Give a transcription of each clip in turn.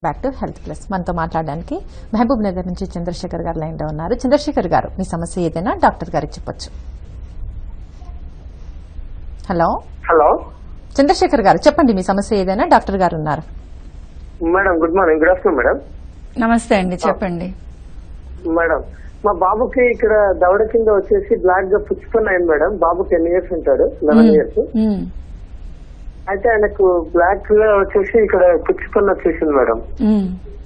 Back to health plus మనతో మాట్లాడడానికి మహబూబ్ నగర్ నుంచి చంద్రశేఖర్ గారు లైన్లో ఉన్నారు చంద్రశేఖర్ గారు మీ సమస్య ఏదైనా డాక్టర్ గారికి చెప్పొచ్చు హలో హలో చంద్రశేఖర్ గారు చెప్పండి మీ సమస్య ఏదైనా డాక్టర్ గారు ఉన్నారు madam good morning good afternoon madam నమస్తే అండి చెప్పండి మేడం మా బాబుకి ఇక్కడ దవడ కింద వచ్చేసి బ్లాక్ గా పుచ్చుకొని అయింది మేడం బాబు టెన్ ఇయర్స్ ఉంటాడు లెవెన్ ఇయర్స్ మ్మ్. అయితే ఆయనకు బ్లాక్ గా వచ్చేసి ఇక్కడ పుచ్చుకొని వచ్చేసింది మేడం మ్మ్.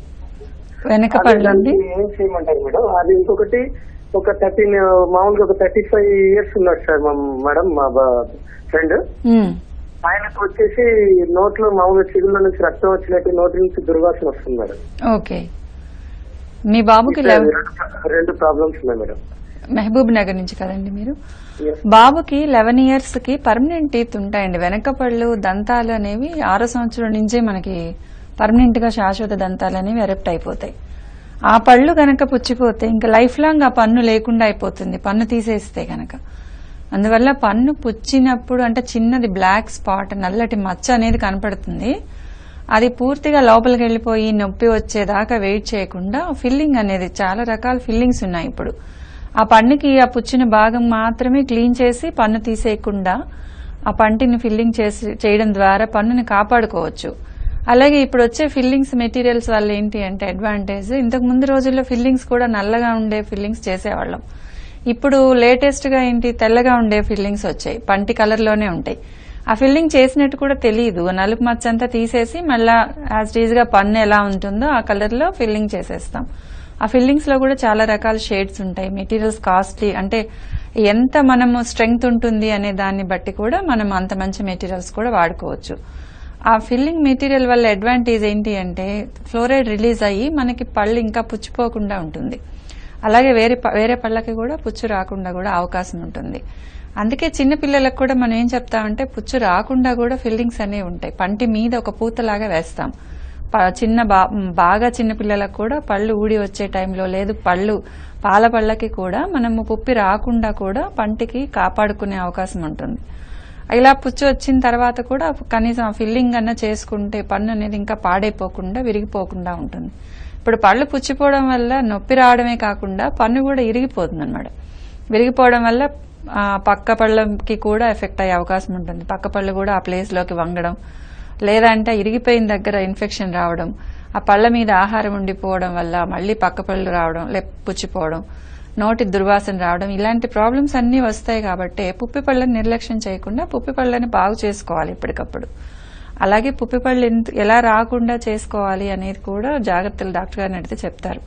వెనక అది పళ్ళండి దానికి ఏం చేయమంటారు మేడం అది ఇంకొకటి ఒక థర్టీన్ మామూలుగా ఒక థర్టీ ఫైవ్ ఇయర్స్ ఉన్నాడు సార్ మా మేడం మా ఫ్రెండ్ మ్మ్. ఆయనకు వచ్చేసి నోట్లో మామూలుగా చిగుళ్ళ నుంచి రక్తం వచ్చినట్టు నోటి నుంచి దుర్వాసన వస్తుంది మేడం ఓకే మీ బాబుకి ఇక్కడ లెవ- రెండు- రెండు ప్రాబ్లమ్స్ ఉన్నాయి మేడం మహబూబ్ నగర్ నుంచి కదండి మీరు Yes. బాబుకి లెవెన్ ఇయర్స్ కి పర్మనెంట్ టీత్ ఉంటాయండి వెనక పళ్ళు దంతాలు అనేవి ఆరో సంవత్సరం నుంచే మనకి పర్మనెంట్ గా శాశ్వత దంతాలు అనేవి ఎరెప్ట్ అయిపోతాయి ఆ పళ్ళు గనక పుచ్చిపోతే ఇంకా లైఫ్ లాంగ్ ఆ పన్ను లేకుండా అయిపోతుంది పన్ను తీసేస్తే గనక అందువల్ల పన్ను పుచ్చినప్పుడు అంటే చిన్నది బ్లాక్ స్పాట్ నల్లటి మచ్చ అనేది కనపడుతుంది అది పూర్తిగా లోపలికి వెళ్ళిపోయి నొప్పి వచ్చేదాకా వెయిట్ చేయకుండా ఫిల్లింగ్ అనేది చాలా రకాల ఫిల్లింగ్స్ ఉన్నాయి ఇప్పుడు ఆ పన్నుకి ఆ పుచ్చిన భాగం మాత్రమే క్లీన్ చేసి పన్ను తీసేయకుండా ఆ పంటిని ఫిల్లింగ్ చేసి చేయడం ద్వారా పన్నుని కాపాడుకోవచ్చు అలాగే ఇప్పుడు వచ్చే ఫిల్లింగ్స్ మెటీరియల్స్ వల్ల ఏంటి అంటే అడ్వాంటేజ్ ఇంతకు ముందు రోజుల్లో ఫిల్లింగ్స్ కూడా నల్లగా ఉండే ఫిల్లింగ్స్ చేసేవాళ్ళం ఇప్పుడు లేటెస్ట్ గా ఏంటి తెల్లగా ఉండే ఫిల్లింగ్స్ వచ్చాయి పంటి కలర్ లోనే ఉంటాయి ఆ ఫిల్లింగ్ చేసినట్టు కూడా తెలియదు నలుపు మచ్చ అంతా తీసేసి మళ్ళా యాజ్ టీజ్ గా పన్ను ఎలా ఉంటుందో ఆ కలర్ లో ఫిల్లింగ్ చేసేస్తాం ఆ ఫిల్లింగ్స్ లో కూడా చాలా రకాల షేడ్స్ ఉంటాయి మెటీరియల్స్ కాస్ట్లీ అంటే ఎంత మనము స్ట్రెంగ్త్ ఉంటుంది అనే దాన్ని బట్టి కూడా మనం అంత మంచి మెటీరియల్స్ కూడా వాడుకోవచ్చు ఆ ఫిల్లింగ్ మెటీరియల్ వల్ల అడ్వాంటేజ్ ఏంటి అంటే ఫ్లోరైడ్ రిలీజ్ అయ్యి మనకి పళ్ళు ఇంకా పుచ్చిపోకుండా ఉంటుంది అలాగే వేరే ప- వేరే పళ్ళకి కూడా పుచ్చు రాకుండా కూడా అవకాశం ఉంటుంది అందుకే చిన్న పిల్లలకు కూడా మనం ఏం చెప్తామంటే పుచ్చు రాకుండా కూడా ఫిల్లింగ్స్ అనేవి ఉంటాయి పంటి మీద ఒక పూతలాగా వేస్తాం ప- చిన్న బా- బాగా చిన్న పిల్లలకు కూడా పళ్ళు ఊడి వచ్చే టైంలో లేదు పళ్ళు పాల పళ్ళకి కూడా మనము పుప్పి రాకుండా కూడా పంటికి కాపాడుకునే అవకాశం ఉంటుంది ఇలా పుచ్చు వచ్చిన తర్వాత కూడా కనీసం ఆ ఫిల్లింగ్ అన్న చేసుకుంటే పన్ను అనేది ఇంకా పాడైపోకుండా విరిగిపోకుండా ఉంటుంది ఇప్పుడు పళ్ళు పుచ్చిపోవడం వల్ల నొప్పి రావడమే కాకుండా పన్ను కూడా ఇరిగిపోతుంది అనమాట విరిగిపోవడం వల్ల ఆ, పక్క పళ్ళకి కూడా ఎఫెక్ట్ అయ్యే అవకాశం ఉంటుంది పక్క పళ్ళు కూడా ఆ ప్లేస్ లోకి వంగడం లేదంటే ఇరిగిపోయిన దగ్గర ఇన్ఫెక్షన్ రావడం ఆ పళ్ళ మీద ఆహారం ఉండిపోవడం వల్ల మళ్ళీ పక్క పళ్ళు రావడం లే పుచ్చిపోవడం నోటి దుర్వాసన రావడం ఇలాంటి ప్రాబ్లమ్స్ అన్నీ వస్తాయి కాబట్టి పుప్పి పళ్ళని నిర్లక్ష్యం చేయకుండా పుప్పి పళ్ళని బాగు చేసుకోవాలి ఎప్పటికప్పుడు అలాగే పుప్పి పళ్ళు ఎంత- ఎలా రాకుండా చేసుకోవాలి అనేది కూడా జాగ్రత్తలు డాక్టర్ గారిని అడిగితే చెప్తారు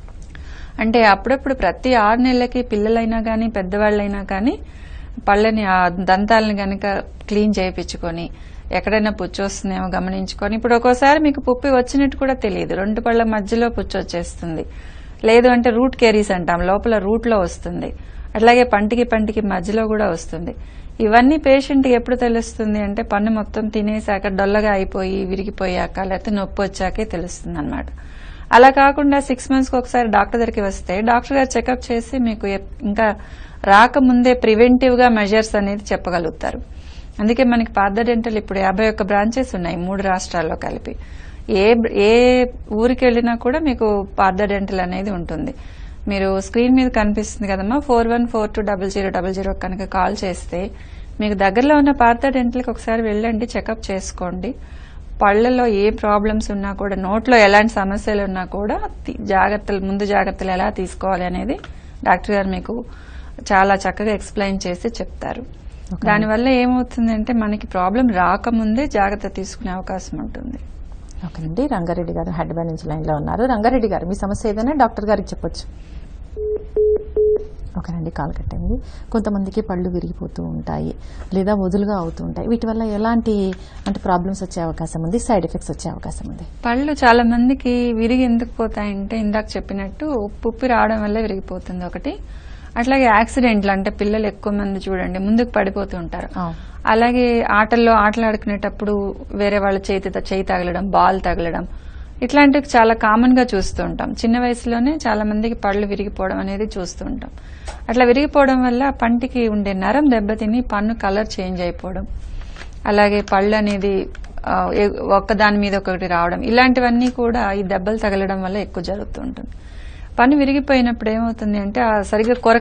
అంటే అప్పుడప్పుడు ప్రతి ఆరు నెలలకి పిల్లలైనా కానీ పెద్దవాళ్ళైనా కానీ పళ్ళని ఆ దంతాలను గనక క్లీన్ చేయించుకొని ఎక్కడైనా పుచ్చు వస్తుందేమో గమనించుకొని ఇప్పుడు ఒక్కోసారి మీకు పుప్పి వచ్చినట్టు కూడా తెలియదు రెండు పళ్ళ మధ్యలో పుచ్చు వచ్చేస్తుంది లేదు అంటే రూట్ కేరీస్ అంటాం లోపల రూట్ లో వస్తుంది అట్లాగే పంటికి పంటికి మధ్యలో కూడా వస్తుంది ఇవన్నీ పేషెంట్ ఎప్పుడు తెలుస్తుంది అంటే పన్ను మొత్తం తినేసాక డొల్లగా అయిపోయి విరిగిపోయాక లేకపోతే నొప్పి వచ్చాకే తెలుస్తుంది అనమాట అలా కాకుండా సిక్స్ మంత్స్ కి ఒకసారి డాక్టర్ దగ్గరికి వస్తే డాక్టర్ గారు చెకప్ చేసి మీకు ఎప్- ఇంకా రాకముందే ప్రివెంటివ్ గా మెజర్స్ అనేది చెప్పగలుగుతారు అందుకే మనకి పార్థ డెంటల్ ఇప్పుడు యాభై ఒక్క బ్రాంచెస్ ఉన్నాయి మూడు రాష్ట్రాల్లో కలిపి ఏ ఏ ఊరికి వెళ్ళినా కూడా మీకు పార్థ డెంటల్ అనేది ఉంటుంది మీరు స్క్రీన్ మీద కనిపిస్తుంది కదమ్మా four one four two double zero double zero కనుక కాల్ చేస్తే మీకు దగ్గరలో ఉన్న పార్థ డెంటల్కి ఒకసారి వెళ్ళండి చెకప్ చేసుకోండి పళ్ళల్లో ఏ ప్రాబ్లమ్స్ ఉన్నా కూడా నోట్లో ఎలాంటి సమస్యలు ఉన్నా కూడా తి- జాగ్రత్తలు ముందు జాగ్రత్తలు ఎలా తీసుకోవాలి అనేది డాక్టర్ గారు మీకు చాలా చక్కగా ఎక్స్ప్లెయిన్ చేసి చెప్తారు దానివల్ల ఏమవుతుందంటే మనకి ప్రాబ్లం రాకముందే జాగ్రత్త తీసుకునే అవకాశం ఉంటుంది ఓకేనండి రంగారెడ్డి గారు హైదరాబాద్ నుంచి లైన్లో ఉన్నారు రంగారెడ్డి గారు మీ సమస్య ఏదైనా డాక్టర్ గారికి చెప్పొచ్చు ఓకేనండి కాల్ కట్టండి కొంతమందికి పళ్ళు విరిగిపోతూ ఉంటాయి లేదా వదులుగా అవుతూ ఉంటాయి వీటి వల్ల ఎలాంటి అంటే ప్రాబ్లమ్స్ వచ్చే అవకాశం ఉంది సైడ్ ఎఫెక్ట్స్ వచ్చే అవకాశం ఉంది పళ్ళు చాలా మందికి విరిగి ఎందుకు పోతాయంటే ఇందాక చెప్పినట్టు పుప్పి రావడం వల్ల విరిగిపోతుంది ఒకటి అట్లాగే యాక్సిడెంట్లు అంటే పిల్లలు ఎక్కువ మంది చూడండి ముందుకు పడిపోతూ ఉంటారు అవును. అలాగే ఆటల్లో ఆటలాడుకునేటప్పుడు వేరే వాళ్ళ చేతి చేయి తగలడం బాల్ తగలడం ఇట్లాంటివి చాలా కామన్ గా చూస్తూ ఉంటాం చిన్న వయసులోనే చాలా మందికి పళ్ళు విరిగిపోవడం అనేది చూస్తూ ఉంటాం అట్లా విరిగిపోవడం వల్ల పంటికి ఉండే నరం దెబ్బతిని పన్ను కలర్ చేంజ్ అయిపోవడం అలాగే పళ్ళు అనేది ఆ, ఏ- ఒక్క దాని మీద ఒకటి రావడం ఇలాంటివన్నీ కూడా ఈ దెబ్బలు తగలడం వల్ల ఎక్కువ జరుగుతూ ఉంటుంది పన్ను విరిగిపోయినప్పుడు ఏమవుతుంది అంటే ఆ సరిగ్గా కొర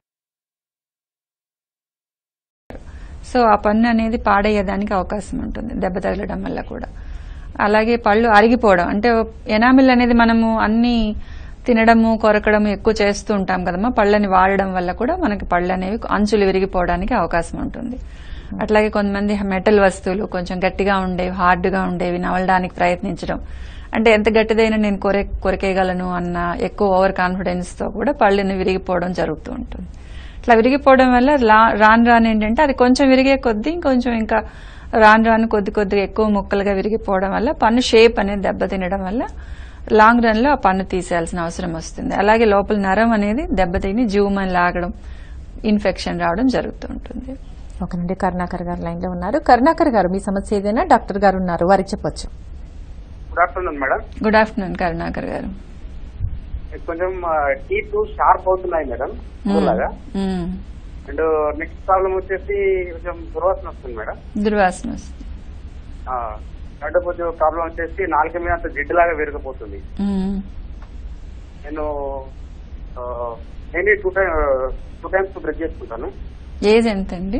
సో ఆ పన్ను అనేది పాడయ్యేదానికి అవకాశం ఉంటుంది దెబ్బ తగలడం వల్ల కూడా అలాగే పళ్ళు అరిగిపోవడం అంటే ఎనామిల్ అనేది మనము అన్ని తినడము కొరకడము ఎక్కువ చేస్తూ ఉంటాం కదమ్మా పళ్ళని వాడడం వల్ల కూడా మనకి పళ్ళు అనేవి అంచులు విరిగిపోవడానికి అవకాశం ఉంటుంది అట్లాగే కొంతమంది మెటల్ వస్తువులు కొంచెం గట్టిగా ఉండేవి హార్డ్గా ఉండేవి నవలడానికి ప్రయత్నించడం అంటే ఎంత గట్టిదైనా నేను కొరే కొరికేయగలను అన్న ఎక్కువ ఓవర్ కాన్ఫిడెన్స్ తో కూడా పళ్ళని విరిగిపోవడం జరుగుతూ ఉంటుంది ఇట్లా విరిగిపోవడం వల్ల లా- రాను రాను ఏంటంటే అది కొంచెం విరిగే కొద్దీ ఇంకొంచెం ఇంకా రాను రాను కొద్ది కొద్దిగా ఎక్కువ ముక్కలుగా విరిగిపోవడం వల్ల పన్ను షేప్ అనేది దెబ్బతినడం వల్ల లాంగ్ రన్ లో ఆ పన్ను తీసేయాల్సిన అవసరం వస్తుంది అలాగే లోపల నరం అనేది దెబ్బతిని జీవమని లాగడం ఇన్ఫెక్షన్ రావడం జరుగుతూ ఉంటుంది ఓకేనండి కరుణాకర్ గారు లైన్ లో ఉన్నారు కరుణాకర్ గారు మీ సమస్య ఏదైనా డాక్టర్ గారు ఉన్నారు వారికి చెప్పొచ్చు good afternoon madam good afternoon Karunakar గారు కొంచెం టీత్ షార్ప్ అవుతున్నాయి మేడం అలాగా మ్మ్. అండ్ నెక్స్ట్ ప్రాబ్లం వచ్చేసి కొంచెం దుర్వాసన వస్తుంది మేడం దుర్వాసన వస్తుంది రెండో కొంచెం ప్రాబ్లం వచ్చేసి నాలుక మీద అంత జిడ్డులాగా విరగపోతుంది మ్మ్. నేను నేను two time two times brush చేసుకుంటాను ఏజ్ ఎంత అండి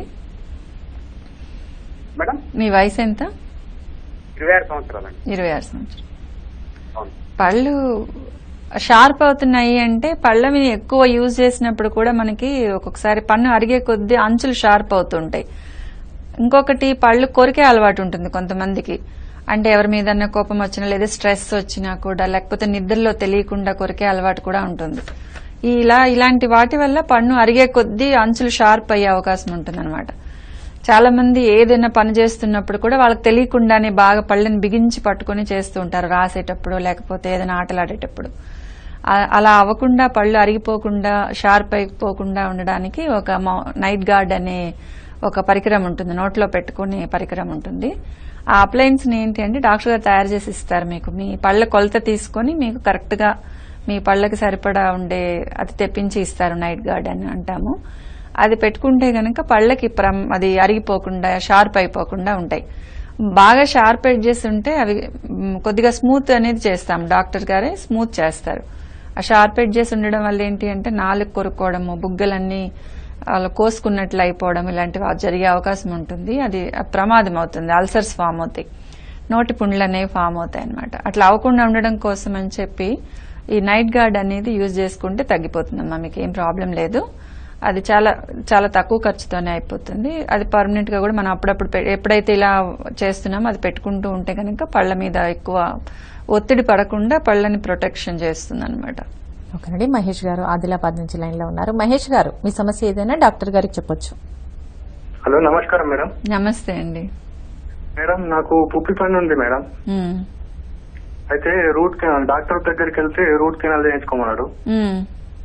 మేడం మీ వయసు ఎంత ఇరవై ఆరు సంవత్సరాలండి ఇరవై ఆరు సంవత్సరాలు అవును పళ్ళు షార్ప్ అవుతున్నాయి అంటే పళ్ళ మీద ఎక్కువ యూజ్ చేసినప్పుడు కూడా మనకి ఒక్కొక్కసారి పన్ను అరిగే కొద్దీ అంచులు షార్ప్ అవుతుంటాయి ఇంకొకటి పళ్ళు కొరికే అలవాటు ఉంటుంది కొంతమందికి అంటే ఎవరి మీద కోపం వచ్చినా లేదా స్ట్రెస్ వచ్చినా కూడా లేకపోతే నిద్రలో తెలియకుండా కొరికే అలవాటు కూడా ఉంటుంది ఈ ఇలా ఇలాంటి వాటి వల్ల పన్ను అరిగే కొద్దీ అంచులు షార్ప్ అయ్యే అవకాశం ఉంటుంది చాలా మంది ఏదైనా పని చేస్తున్నప్పుడు కూడా వాళ్ళకి తెలియకుండానే బాగా పళ్ళని బిగించి పట్టుకొని చేస్తూ ఉంటారు రాసేటప్పుడు లేకపోతే ఏదైనా ఆటలాడేటప్పుడు ఆ- అలా అవ్వకుండా పళ్ళు అరిగిపోకుండా షార్ప్ అయిపోకుండా ఉండడానికి ఒక మౌ- నైట్ గార్డ్ అనే ఒక పరికరం ఉంటుంది నోట్లో పెట్టుకునే పరికరం ఉంటుంది ఆ అప్లయన్స్ ని ఏంటి అంటే డాక్టర్ గారు తయారు చేసి ఇస్తారు మీకు మీ పళ్ళ కొలత తీసుకొని మీకు కరెక్ట్ గా మీ పళ్ళకి సరిపడా ఉండే అది తెప్పించి ఇస్తారు నైట్ గార్డ్ అని అంటాము అది పెట్టుకుంటే గనక పళ్ళకి ప్రమ్- అది అరిగిపోకుండా షార్ప్ అయిపోకుండా ఉంటాయి బాగా షార్ప్ ఎడ్జెస్ ఉంటే అవి మ్, కొద్దిగా స్మూత్ అనేది చేస్తాం డాక్టర్ గారే స్మూత్ చేస్తారు ఆ షార్ప్ ఎడ్జెస్ ఉండడం వల్ల ఏంటి అంటే నాలుగు కొరుక్కోవడము బుగ్గలన్నీ అలా కోసుకున్నట్లు అయిపోవడం ఇలాంటివి జరిగే అవకాశం ఉంటుంది అది ప్రమాదం అవుతుంది అల్సర్స్ ఫామ్ అవుతాయి నోటి పుండ్లు అనేవి ఫామ్ అవుతాయి అనమాట అట్లా అవ్వకుండా ఉండడం కోసం అని చెప్పి ఈ నైట్ గార్డ్ అనేది యూజ్ చేసుకుంటే తగ్గిపోతుందమ్మా మీకు ఏం ప్రాబ్లం లేదు అది చాలా చాలా తక్కువ ఖర్చుతోనే అయిపోతుంది అది పర్మనెంట్ గా కూడా మనం అప్పుడప్పుడు పె- ఎప్పుడైతే ఇలా చేస్తున్నామో అది పెట్టుకుంటూ ఉంటే కనుక పళ్ళ మీద ఎక్కువ ఒత్తిడి పడకుండా పళ్ళని ప్రొటెక్షన్ చేస్తుంది అనమాట ఓకేనండి మహేష్ గారు ఆదిలాబాద్ నుంచి లైన్ లో ఉన్నారు మహేష్ గారు మీ సమస్య ఏదైనా డాక్టర్ గారికి చెప్పొచ్చు హలో నమస్కారం మేడం నమస్తే అండి మేడం నాకు పుప్పి పని ఉంది మేడం ఉమ్, అయితే రూట్ కెనాల్ డాక్టర్ దగ్గరికి వెళ్తే రూట్ కెనాల్ చేయించుకోమన్నాడు ఉమ్.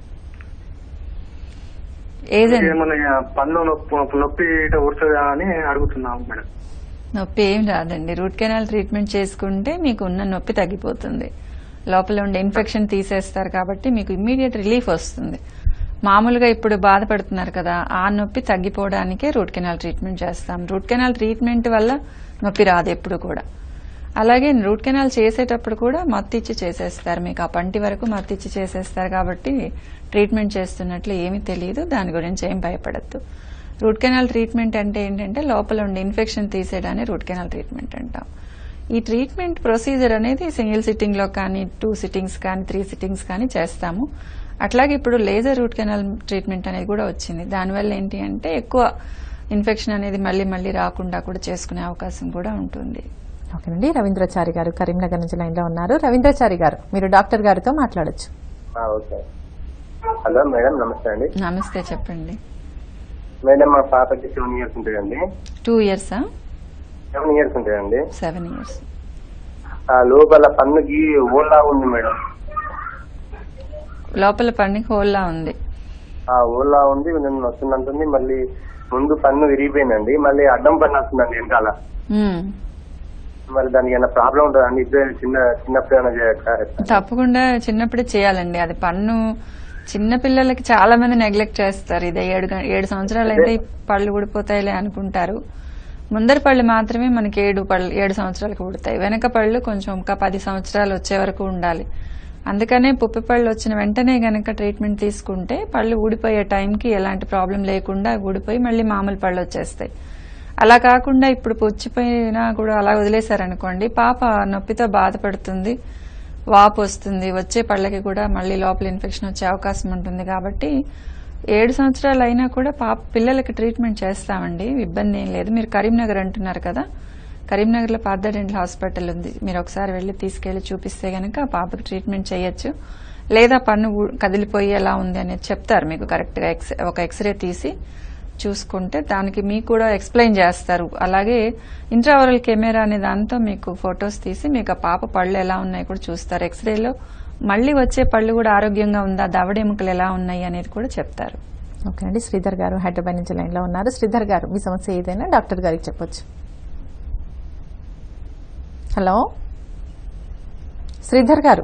ఏదండి ఏమన్నా పన్ను నొప్పి నొప్పి ఇట ఉడుతుందా అని అడుగుతున్నాం మేడం నొప్పి ఏం రాదండి రూట్ కెనాల్ ట్రీట్మెంట్ చేసుకుంటే మీకు ఉన్న నొప్పి తగ్గిపోతుంది లోపల ఉండే ఇన్ఫెక్షన్ తీసేస్తారు కాబట్టి మీకు ఇమ్మీడియట్ రిలీఫ్ వస్తుంది మామూలుగా ఇప్పుడు బాధపడుతున్నారు కదా ఆ నొప్పి తగ్గిపోవడానికే రూట్ కెనాల్ ట్రీట్మెంట్ చేస్తాం రూట్ కెనాల్ ట్రీట్మెంట్ వల్ల నొప్పి రాదు ఎప్పుడు కూడా అలాగే రూట్ కెనాల్ చేసేటప్పుడు కూడా మత్తు ఇచ్చి చేసేస్తారు మీకు ఆ పంటి వరకు మత్తు ఇచ్చి చేసేస్తారు కాబట్టి ట్రీట్మెంట్ చేస్తున్నట్లు ఏమీ తెలియదు దాని గురించి ఏం భయపడద్దు రూట్ కెనాల్ ట్రీట్మెంట్ అంటే ఏంటంటే లోపల ఉండే ఇన్ఫెక్షన్ తీసేయడాన్ని రూట్ కెనాల్ ట్రీట్మెంట్ అంటాం ఈ ట్రీట్మెంట్ ప్రొసీజర్ అనేది సింగిల్ సిట్టింగ్ లో కానీ టూ సిట్టింగ్స్ కానీ త్రీ సిట్టింగ్స్ కానీ చేస్తాము అట్లాగే ఇప్పుడు లేజర్ రూట్ కెనాల్ ట్రీట్మెంట్ అనేది కూడా వచ్చింది దానివల్ల ఏంటి అంటే ఎక్కువ ఇన్ఫెక్షన్ అనేది మళ్ళీ మళ్ళీ రాకుండా కూడా చేసుకునే అవకాశం కూడా ఉంటుంది ఓకేనండి రవీంద్రచారి గారు కరీంనగర్ నుంచి లైన్ లో ఉన్నారు రవీంద్రచారి గారు మీరు డాక్టర్ గారితో మాట్లాడొచ్చు ఆ, ఓకే హలో మేడం నమస్తే అండి నమస్తే చెప్పండి మేడం మా పాపకి సెవెన్ ఇయర్స్ ఉంటాయండి టూ ఇయర్సా సెవెన్ ఇయర్స్ ఉంటాయండి సెవెన్ ఇయర్స్ ఆ లోపల పన్నుకి ఓలా ఉంది మేడం లోపల పన్నుకి హోల్లా ఉంది ఆ ఓలా ఉంది నేను వస్తుందంటుంది మళ్ళీ ముందు పన్ను విరిగిపోయిందండి మళ్ళీ అడ్డం పన్ను వస్తుందండి వెనకాల మ్మ్. మరి దానికి ఏమైనా ప్రాబ్లం ఉంటుందండి ఇప్పుడే చిన్న చిన్నప్పుడు ఏమైనా చేయొచ్చా తప్పకుండా చిన్నప్పుడే చేయాలండి అది పన్ను చిన్న పిల్లలకి చాలా మంది నెగ్లెక్ట్ చేస్తారు ఇది ఏడు గ- ఏడు సంవత్సరాలు అయితే ఈ పళ్ళు ఊడిపోతాయిలే అనుకుంటారు ముందరి పళ్ళు మాత్రమే మనకి ఏడు పళ్ళు ఏడు సంవత్సరాలకు పుడతాయి వెనక పళ్ళు కొంచెం ఇంకా పది సంవత్సరాలు వచ్చే వరకు ఉండాలి అందుకనే పుప్పి పళ్ళు వచ్చిన వెంటనే గనక ట్రీట్మెంట్ తీసుకుంటే పళ్ళు ఊడిపోయే టైంకి ఎలాంటి ప్రాబ్లం లేకుండా ఊడిపోయి మళ్ళీ మామూలు పళ్ళు వచ్చేస్తాయి అలా కాకుండా ఇప్పుడు పుచ్చిపోయినా కూడా అలా వదిలేశారనుకోండి పాప నొప్పితో బాధపడుతుంది వాపు వస్తుంది వచ్చే పళ్ళకి కూడా మళ్ళీ లోపల ఇన్ఫెక్షన్ వచ్చే అవకాశం ఉంటుంది కాబట్టి ఏడు సంవత్సరాలు అయినా కూడా పాప పిల్లలకి ట్రీట్మెంట్ చేస్తామండి ఇబ్బంది ఏం లేదు మీరు కరీంనగర్ అంటున్నారు కదా కరీంనగర్లో పార్థ డెంటల్ హాస్పిటల్ ఉంది మీరు ఒకసారి వెళ్ళి తీసుకెళ్లి చూపిస్తే గనక పాపకి ట్రీట్మెంట్ చేయొచ్చు లేదా పన్ను ఊ- కదిలిపోయి ఎలా ఉంది అనేది చెప్తారు మీకు కరెక్ట్గా ఎక్స్ ఒక ఎక్స్రే తీసి చూసుకుంటే దానికి మీకు కూడా ఎక్స్ప్లెయిన్ చేస్తారు అలాగే ఇంట్రావరల్ కెమెరా అనే దాంతో మీకు ఫొటోస్ తీసి మీకు ఆ పాప పళ్ళు ఎలా ఉన్నాయి కూడా చూస్తారు ఎక్స్రేలో మళ్ళీ వచ్చే పళ్ళు కూడా ఆరోగ్యంగా ఉందా దవడ ఎముకలు ఎలా ఉన్నాయి అనేది కూడా చెప్తారు ఓకే అండి శ్రీధర్ గారు హైదరాబాద్ నుంచి లైన్ లో ఉన్నారు శ్రీధర్ గారు మీ సమస్య ఏదైనా డాక్టర్ గారికి చెప్పొచ్చు హలో శ్రీధర్ గారు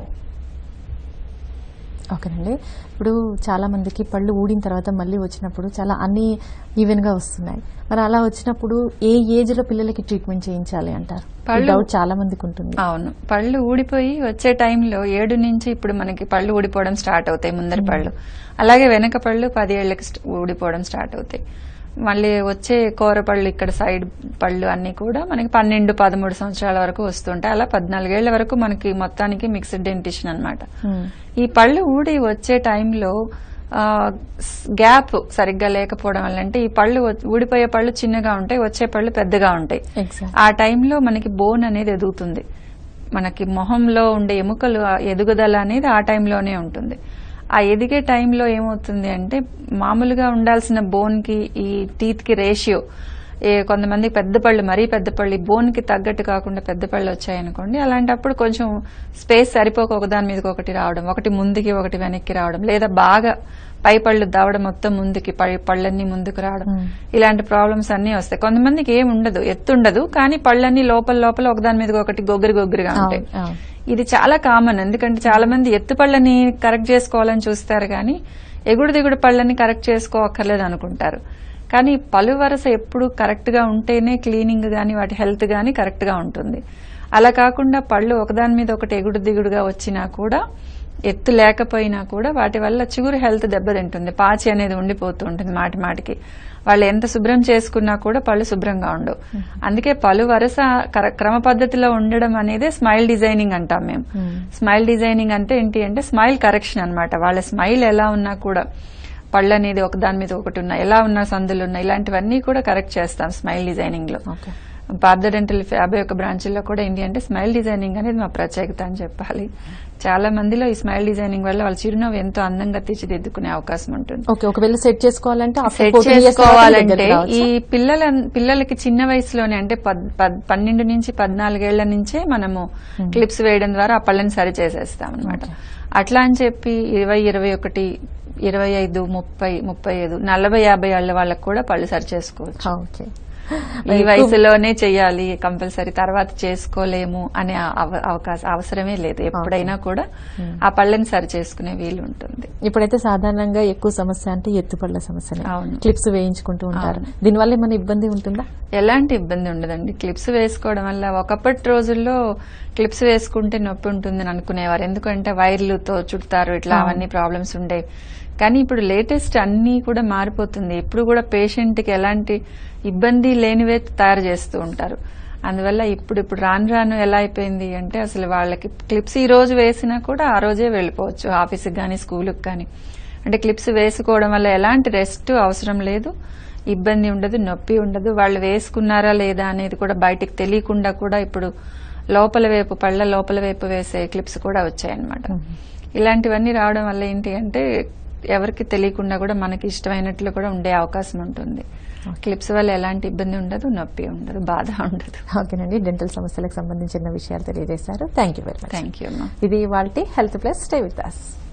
ఓకేనండి ఇప్పుడు చాలా మందికి పళ్ళు ఊడిన తర్వాత మళ్ళీ వచ్చినప్పుడు చాలా అన్ని ఈవెన్ గా వస్తున్నాయి మరి అలా వచ్చినప్పుడు ఏ ఏజ్ లో పిల్లలకి ట్రీట్మెంట్ చేయించాలి అంటారు ఈ పళ్ళు- డౌట్ చాలా మందికి ఉంటుంది అవును పళ్ళు ఊడిపోయి వచ్చే టైంలో ఏడు నుంచి ఇప్పుడు మనకి పళ్ళు ఊడిపోవడం స్టార్ట్ అవుతాయి ముందరి పళ్ళు అలాగే వెనక పళ్ళు పది ఏళ్ళకి స్ట్- ఊడిపోవడం స్టార్ట్ అవుతాయి మళ్ళీ వచ్చే కూర పళ్ళు ఇక్కడ సైడ్ పళ్ళు అన్ని కూడా మనకి పన్నెండు పదమూడు సంవత్సరాల వరకు వస్తుంటాయి అలా పద్నాలుగేళ్ల వరకు మనకి మొత్తానికి మిక్స్డ్ డెంటిషన్ అన్నమాట ఉమ్. ఈ పళ్ళు ఊడి వచ్చే టైంలో ఆ, స్- గ్యాప్ సరిగ్గా లేకపోవడం వల్ల అంటే ఈ పళ్ళు వ- ఊడిపోయే పళ్ళు చిన్నగా ఉంటాయి వచ్చే పళ్ళు పెద్దగా ఉంటాయి ఎగ్జాక్ట్ ఆ టైంలో మనకి బోన్ అనేది ఎదుగుతుంది మనకి మొహంలో ఉండే ఎముకలు ఆ ఎదుగుదల అనేది ఆ టైంలోనే ఉంటుంది ఆ ఎదిగే టైంలో ఏమవుతుంది అంటే మామూలుగా ఉండాల్సిన బోన్కి ఈ టీత్కి రేషియో ఏ కొంతమంది పెద్ద పళ్ళు మరీ పెద్ద పళ్ళు ఈ బోన్కి తగ్గట్టు కాకుండా పెద్ద పళ్ళు వచ్చాయనుకోండి అలాంటప్పుడు కొంచెం స్పేస్ సరిపోక ఒకదాని మీదకి ఒకటి రావడం ఒకటి ముందుకి ఒకటి వెనక్కి రావడం లేదా బాగా పై పళ్ళు దవడ మొత్తం ముందుకి పై పళ్ళన్నీ ముందుకు రావడం ఇలాంటి ప్రాబ్లమ్స్ అన్నీ వస్తాయి కొంతమందికి ఏం ఉండదు ఎత్తు ఉండదు కానీ పళ్ళన్నీ లోపల లోపల ఒకదాని మీద ఒకటి గొగ్గరి గొగ్గరిగా ఉంటాయి అవును, అవును. ఇది చాలా కామన్ ఎందుకంటే చాలా మంది ఎత్తు పళ్ళని కరెక్ట్ చేసుకోవాలని చూస్తారు కానీ ఎగుడు దిగుడు పళ్ళని కరెక్ట్ చేసుకోవక్కర్లేదు అనుకుంటారు కానీ పలు వరస ఎప్పుడు కరెక్ట్ గా ఉంటేనే క్లీనింగ్ గాని వాటి హెల్త్ గాని కరెక్ట్ గా ఉంటుంది అలా కాకుండా పళ్ళు ఒకదాని మీద ఒకటి ఎగుడు దిగుడుగా వచ్చినా కూడా ఎత్తు లేకపోయినా కూడా వాటి వల్ల చిగురు హెల్త్ దెబ్బతింటుంది పాచి అనేది ఉండిపోతూ ఉంటుంది మాటి మాటికి వాళ్ళు ఎంత శుభ్రం చేసుకున్నా కూడా పళ్ళు శుభ్రంగా ఉండవు అందుకే పలు వరుస కర- క్రమ పద్ధతిలో ఉండడం అనేది స్మైల్ డిజైనింగ్ అంటాం మేము స్మైల్ డిజైనింగ్ అంటే ఏంటి అంటే స్మైల్ కరెక్షన్ అన్నమాట వాళ్ళ స్మైల్ ఎలా ఉన్నా కూడా పళ్ళు అనేది ఒక దాని మీద ఒకటి ఉన్నా ఎలా ఉన్నా సందులు ఉన్నా ఇలాంటివన్నీ కూడా కరెక్ట్ చేస్తాం స్మైల్ డిజైనింగ్ లో ఓకే పార్థ డెంటల్ యాభై ఒక్క బ్రాంచ్ల్లో కూడా ఏంటి అంటే స్మైల్ డిజైనింగ్ అనేది మా ప్రత్యేకత అని చెప్పాలి చాలా మందిలో ఈ స్మైల్ డిజైనింగ్ వల్ల వాళ్ళ చిరునవ్వు ఎంతో అందంగా తీర్చిదిద్దుకునే అవకాశం ఉంటుంది ఓకే ఒకవేళ సెట్ చేసుకోవాలంటే after సెట్ 14 years తర్వాత చేసుకోవాలంటే దగ్గరికి రావచ్చా? ఈ పిల్లల పిల్లలకి చిన్న వయసులోనే అంటే పద్- పద్- పన్నెండు నుంచి పద్నాలుగేళ్ల నుంచే మనము క్లిప్స్ వేయడం ద్వారా ఆ పళ్ళని సరి చేసేస్తాం అనమాట అట్లా అని చెప్పి ఇరవై ఇరవై ఒకటి ఇరవై ఐదు ముప్పై ముప్పై ఐదు నలభై యాభై ఏళ్ల వాళ్ళకి కూడా పళ్ళు సరి చేసుకోవచ్చు ఓకే ఈ వయసులోనే చెయ్యాలి కంపల్సరీ తర్వాత చేసుకోలేము అనే అవ- అవకాశం అవసరమే లేదు ఎప్పుడైనా కూడా ఆ పళ్ళని సరి చేసుకునే వీలు ఉంటుంది ఇప్పుడైతే సాధారణంగా ఎక్కువ సమస్య అంటే ఎత్తుపళ్ళ సమస్యనే అవును. క్లిప్స్ వేయించుకుంటూ ఉంటారు దీనివల్ల ఏమైనా ఇబ్బంది ఉంటుందా ఎలాంటి ఇబ్బంది ఉండదండి క్లిప్స్ వేసుకోవడం వల్ల ఒకప్పటి రోజుల్లో క్లిప్స్ వేసుకుంటే నొప్పి ఉంటుందని అనుకునేవారు ఎందుకంటే వైర్లతో చుడతారు ఇట్లా అవన్నీ ప్రాబ్లమ్స్ ఉండేవి కానీ ఇప్పుడు లేటెస్ట్ అన్నీ కూడా మారిపోతుంది ఎప్పుడు కూడా పేషెంట్ కి ఎలాంటి ఇబ్బంది లేనివే తయారు చేస్తూ ఉంటారు అందువల్ల ఇప్పుడు ఇప్పుడు రాను రాను ఎలా అయిపోయింది అంటే అసలు వాళ్ళకి క్లిప్స్ ఈ రోజు వేసినా కూడా ఆ రోజే వెళ్ళిపోవచ్చు ఆఫీస్కి కానీ స్కూల్కి కానీ అంటే క్లిప్స్ వేసుకోవడం వల్ల ఎలాంటి రెస్ట్ అవసరం లేదు ఇబ్బంది ఉండదు నొప్పి ఉండదు వాళ్ళు వేసుకున్నారా లేదా అనేది కూడా బయటికి తెలియకుండా కూడా ఇప్పుడు లోపల వైపు పళ్ళ లోపల వైపు వేసే క్లిప్స్ కూడా వచ్చాయన్నమాట ఇలాంటివన్నీ రావడం వల్ల ఏంటి అంటే ఎవరికి తెలియకుండా కూడా మనకి ఇష్టమైనట్లు కూడా ఉండే అవకాశం ఉంటుంది క్లిప్స్ వల్ల ఎలాంటి ఇబ్బంది ఉండదు నొప్పి ఉండదు బాధ ఉండదు ఓకేనండి డెంటల్ సమస్యలకు సంబంధించిన విషయాలు తెలియజేశారు thank you very much thank you అమ్మా ఇది వాళ్ళ health plus stay with us